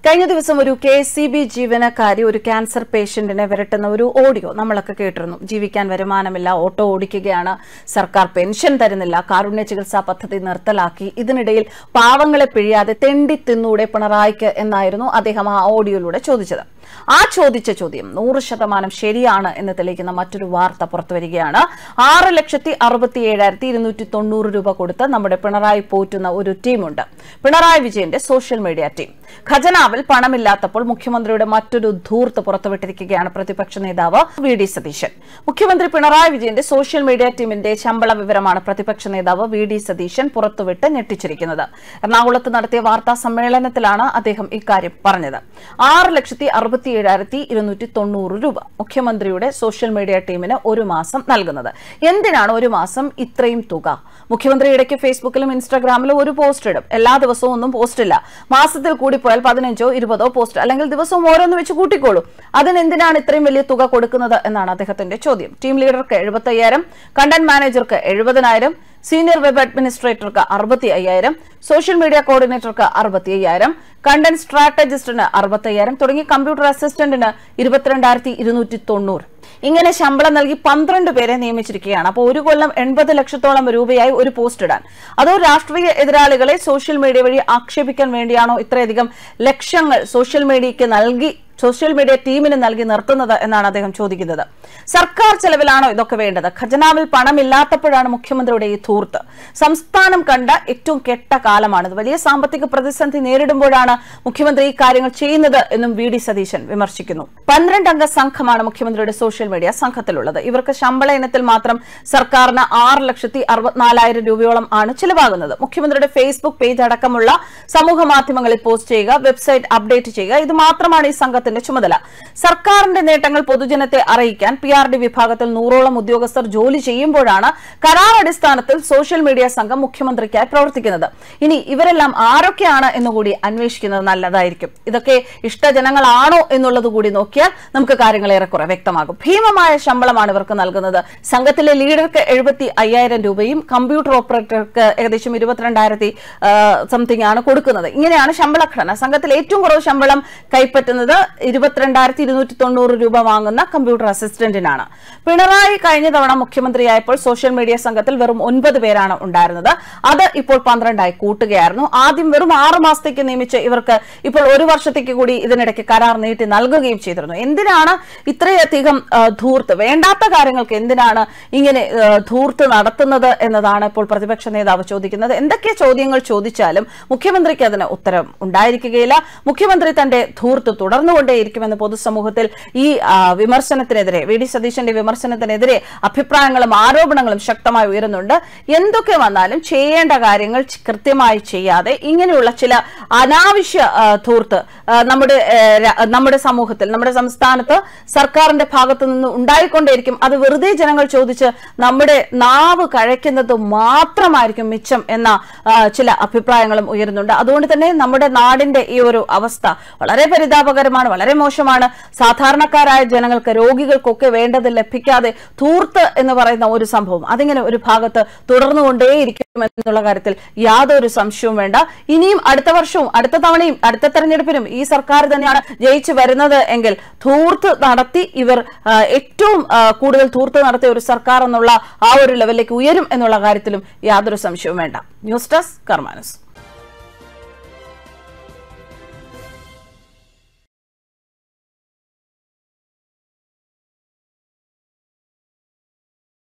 കഴിഞ്ഞ ദിവസം ഒരു കെ എസ് സി ബി ജീവനക്കാരി ഒരു ക്യാൻസർ പേഷ്യന്റിനെ വിരട്ടുന്ന ഒരു ഓഡിയോ നമ്മളൊക്കെ കേട്ടിരുന്നു ജീവിക്കാൻ വരുമാനമില്ല ഓട്ടോ ഓടിക്കുകയാണ് സർക്കാർ പെൻഷൻ തരുന്നില്ല കാരുണ്യ ചികിത്സാ പദ്ധതി നിർത്തലാക്കി ഇതിനിടയിൽ പാവങ്ങളെ പിഴിയാതെ തെണ്ടി തിന്നൂടെ പിണറായിക്ക് എന്നായിരുന്നു അദ്ദേഹം ആ ഓഡിയോയിലൂടെ ചോദിച്ചത് ആ ചോദിച്ച ചോദ്യം നൂറ് ശതമാനം ശരിയാണ് എന്ന് തെളിയിക്കുന്ന മറ്റൊരു വാർത്ത പുറത്തുവരികയാണ് ആറ് ലക്ഷത്തി അറുപത്തി ഏഴായിരത്തി ഇരുന്നൂറ്റി തൊണ്ണൂറ് രൂപ കൊടുത്ത് നമ്മുടെ പിണറായി പോറ്റുന്ന ഒരു ടീമുണ്ട് പിണറായി വിജയന്റെ സോഷ്യൽ മീഡിയ ടീം ഖജനാവിൽ പണമില്ലാത്തപ്പോൾ മുഖ്യമന്ത്രിയുടെ മറ്റൊരു ധൂർത്ത് പുറത്തുവിട്ടിരിക്കുകയാണ് പ്രതിപക്ഷ നേതാവ് വി ഡി സതീശൻ മുഖ്യമന്ത്രി പിണറായി വിജയന്റെ സോഷ്യൽ മീഡിയ ടീമിന്റെ ശമ്പള വിവരമാണ് പ്രതിപക്ഷ നേതാവ് വി ഡി സതീശൻ പുറത്തുവിട്ട് ഞെട്ടിച്ചിരിക്കുന്നത് എറണാകുളത്ത് നടത്തിയ വാർത്താ സമ്മേളനത്തിലാണ് അദ്ദേഹം ഇക്കാര്യം പറഞ്ഞത് ആറ് ലക്ഷത്തി അറുപത്തി ഏഴായിരത്തി ഇരുന്നൂറ്റി തൊണ്ണൂറ് രൂപ മുഖ്യമന്ത്രിയുടെ സോഷ്യൽ മീഡിയ ടീമിന് ഒരു മാസം നൽകുന്നത് എന്തിനാണ് ഒരു മാസം ഇത്രയും തുക മുഖ്യമന്ത്രി ഇടയ്ക്ക് ഫേസ്ബുക്കിലും ഇൻസ്റ്റാഗ്രാമിലും ഒരു പോസ്റ്റ് ഇടും എല്ലാ ദിവസവും ഒന്നും പോസ്റ്റ് ഇല്ല മാസത്തിൽ കൂടി പോയാൽ പതിനഞ്ചോ ഇരുപതോ പോസ്റ്റ് അല്ലെങ്കിൽ ദിവസവും ഓരോന്ന് വെച്ച് കൂട്ടിക്കോളൂ അതിനെന്തിനാണ് ഇത്രയും വലിയ തുക കൊടുക്കുന്നത് എന്നാണ് അദ്ദേഹത്തിന്റെ ചോദ്യം ടീം ലീഡർക്ക് എഴുപത്തി അയ്യായിരം കണ്ടന്റ് മാനേജർക്ക് എഴുപതിനായിരം സീനിയർ വെബ് അഡ്മിനിസ്ട്രേറ്റർക്ക് അറുപത്തി അയ്യായിരം സോഷ്യൽ മീഡിയ കോർഡിനേറ്റർക്ക് അറുപത്തി അയ്യായിരം കണ്ടന്റ് സ്ട്രാറ്റജിസ്റ്റിന് അറുപത്തി അയ്യായിരം തുടങ്ങി കമ്പ്യൂട്ടർ അസിസ്റ്റന്റിന് ഇരുപത്തിരണ്ടായിരത്തി ഇരുന്നൂറ്റി തൊണ്ണൂറ് ഇങ്ങനെ ശമ്പളം നൽകി പന്ത്രണ്ട് പേരെ നിയമിച്ചിരിക്കുകയാണ് അപ്പോൾ ഒരു കൊല്ലം എൺപത് ലക്ഷത്തോളം രൂപയായി ഒരു പോസ്റ്റ് ഇടാൻ അതോ രാഷ്ട്രീയ എതിരാളികളെ സോഷ്യൽ മീഡിയ വഴി ആക്ഷേപിക്കാൻ വേണ്ടിയാണോ ഇത്രയധികം ലക്ഷങ്ങൾ സോഷ്യൽ മീഡിയയ്ക്ക് നൽകി സോഷ്യൽ മീഡിയ ടീമിന് നൽകി നിർത്തുന്നത് എന്നാണ് അദ്ദേഹം ചോദിക്കുന്നത് സർക്കാർ ചെലവിലാണോ ഇതൊക്കെ വേണ്ടത് ഖജനാവിൽ പണമില്ലാത്തപ്പോഴാണ് മുഖ്യമന്ത്രിയുടെ ഈ ധൂർത്ത് സംസ്ഥാനം കണ്ട ഏറ്റവും കെട്ട കാലമാണിത് വലിയ സാമ്പത്തിക പ്രതിസന്ധി നേരിടുമ്പോഴാണ് മുഖ്യമന്ത്രി ഈ കാര്യങ്ങൾ ചെയ്യുന്നത് എന്നും വി ഡി സതീശൻ വിമർശിക്കുന്നു പന്ത്രണ്ടംഗ സംഘമാണ് മുഖ്യമന്ത്രിയുടെ സോഷ്യൽ മീഡിയ സംഘത്തിലുള്ളത് ഇവർക്ക് ശമ്പള ഇനത്തിൽ മാത്രം സർക്കാരിന് ആറ് ലക്ഷത്തി അറുപത്തിനാലായിരം രൂപയോളം ആണ് ചിലവാകുന്നത് മുഖ്യമന്ത്രിയുടെ ഫേസ്ബുക്ക് പേജ് അടക്കമുള്ള സമൂഹ മാധ്യമങ്ങളിൽ പോസ്റ്റ് ചെയ്യുക വെബ്സൈറ്റ് അപ്ഡേറ്റ് ചെയ്യുക ഇത് മാത്രമാണ് ഈ സംഘത്തിന്റെ ചുമതല സർക്കാരിന്റെ നേട്ടങ്ങൾ പൊതുജനത്തെ അറിയിക്കാൻ പി ആർ ഡി വിഭാഗത്തിൽ നൂറോളം ഉദ്യോഗസ്ഥർ ജോലി ചെയ്യുമ്പോഴാണ് കരാർ അടിസ്ഥാനത്തിൽ സോഷ്യൽ മീഡിയ സംഘം മുഖ്യമന്ത്രിക്കായി പ്രവർത്തിക്കുന്നത് ഇനി ഇവരെല്ലാം ആരൊക്കെയാണ് എന്നുകൂടി അന്വേഷിക്കുന്നത് നല്ലതായിരിക്കും ഇതൊക്കെ ഇഷ്ടജനങ്ങളാണോ എന്നുള്ളത് കൂടി നോക്കിയാൽ നമുക്ക് കാര്യങ്ങൾ ഏറെക്കുറെ വ്യക്തമാകും ഭീമമായ ശമ്പളമാണ് ഇവർക്ക് നൽകുന്നത് സംഘത്തിലെ ലീഡർക്ക് എഴുപത്തി അയ്യായിരം രൂപയും കമ്പ്യൂട്ടർ ഓപ്പറേറ്റർക്ക് ഏകദേശം ഇരുപത്തിരണ്ടായിരത്തി സംതിങ് ആണ് കൊടുക്കുന്നത് ഇങ്ങനെയാണ് ശമ്പളഘടന സംഘത്തിൽ ഏറ്റവും കുറവ് ശമ്പളം കൈപ്പറ്റുന്നത് ഇരുപത്തിരണ്ടായിരത്തി ഇരുന്നൂറ്റി തൊണ്ണൂറ് രൂപ വാങ്ങുന്ന കമ്പ്യൂട്ടർ അസിസ്റ്റന്റിനാണ് പിണറായി കഴിഞ്ഞ തവണ മുഖ്യമന്ത്രിയായപ്പോൾ സോഷ്യൽ മീഡിയ സംഘത്തിൽ വെറും ഒൻപത് പേരാണ് ഉണ്ടായിരുന്നത് അത് ഇപ്പോൾ പന്ത്രണ്ടായി കൂട്ടുകയായിരുന്നു ആദ്യം വെറും ആറ് മാസത്തേക്ക് നിയമിച്ച് ഇവർക്ക് ഇപ്പോൾ ഒരു വർഷത്തേക്ക് കൂടി ഇതിനിടയ്ക്ക് കരാർ നീട്ടി നൽകുകയും ചെയ്തിരുന്നു എന്തിനാണ് ഇത്രയധികം ആ, ധൂർത്ത് വേണ്ടാത്ത കാര്യങ്ങൾക്ക് എന്തിനാണ് ഇങ്ങനെ ആ, ധൂർത്ത് നടത്തുന്നത് എന്നതാണ് ഇപ്പോൾ പ്രതിപക്ഷ നേതാവ് ചോദിക്കുന്നത് എന്തൊക്കെ ചോദ്യങ്ങൾ ചോദിച്ചാലും മുഖ്യമന്ത്രിക്ക് അതിന് ഉത്തരം ഉണ്ടായിരിക്കുകയില്ല മുഖ്യമന്ത്രി തന്റെ ധൂർത്ത് തുടർന്നുകൊണ്ടേയിരിക്കുമെന്ന് പൊതുസമൂഹത്തിൽ ഈ ആ, വിമർശനത്തിനെതിരെ വി ഡി സതീശന്റെ വിമർശനത്തിനെതിരെ അഭിപ്രായങ്ങളും ആരോപണങ്ങളും ശക്തമായി ഉയരുന്നുണ്ട് എന്തൊക്കെ വന്നാലും ചെയ്യേണ്ട കാര്യങ്ങൾ ച- കൃത്യമായി ചെയ്യാതെ ഇങ്ങനെയുള്ള ചില അനാവശ്യ ആ, ധൂർത്ത് ആ, നമ്മുടെ ആ, ര- നമ്മുടെ സമൂഹത്തിൽ നമ്മുടെ സംസ്ഥാനത്ത് സർക്കാരിന്റെ ഭാഗത്തു നിന്ന് ഉണ്ടായിക്കൊണ്ടേയിരിക്കും അത് വെറുതെ ജനങ്ങൾ ചോദിച്ച് നമ്മുടെ നാവ് കഴയ്ക്കുന്നത് മാത്രമായിരിക്കും മിച്ചം എന്ന ആ, ചില അഭിപ്രായങ്ങളും ഉയരുന്നുണ്ട് അതുകൊണ്ട് തന്നെ നമ്മുടെ നാടിന്റെ ഈ ഒരു അവസ്ഥ വളരെ പരിതാപകരമാണ് വളരെ മോശമാണ് സാധാരണക്കാരായ ജനങ്ങൾക്ക് രോഗികൾക്കൊക്കെ വേണ്ടത് ലഭിക്കാതെ ധൂർത്ത് എന്ന് പറയുന്ന ഒരു സംഭവം അതിങ്ങനെ ഒരു ഭാഗത്ത് തുടർന്നുകൊണ്ടേയിരിക്കും എന്നുള്ള കാര്യത്തിൽ യാതൊരു സംശയവും വേണ്ട ഇനിയും അടുത്ത വർഷവും അടുത്ത തവണയും അടുത്ത തെരഞ്ഞെടുപ്പിനും ഈ സർക്കാർ തന്നെയാണ് ജയിച്ചു വരുന്നത് എങ്കിൽ ധൂർത്ത് നടത്തി ഇവർ ആ, ഏറ്റവും ആ, കൂടുതൽ ധൂർത്ത് നടത്തിയ ഒരു സർക്കാർ എന്നുള്ള ആ ഒരു ലെവലിലേക്ക് ഉയരും എന്നുള്ള കാര്യത്തിലും യാതൊരു സംശയവും വേണ്ട ന്യൂസ് ഡെസ്ക് കർമാനസ്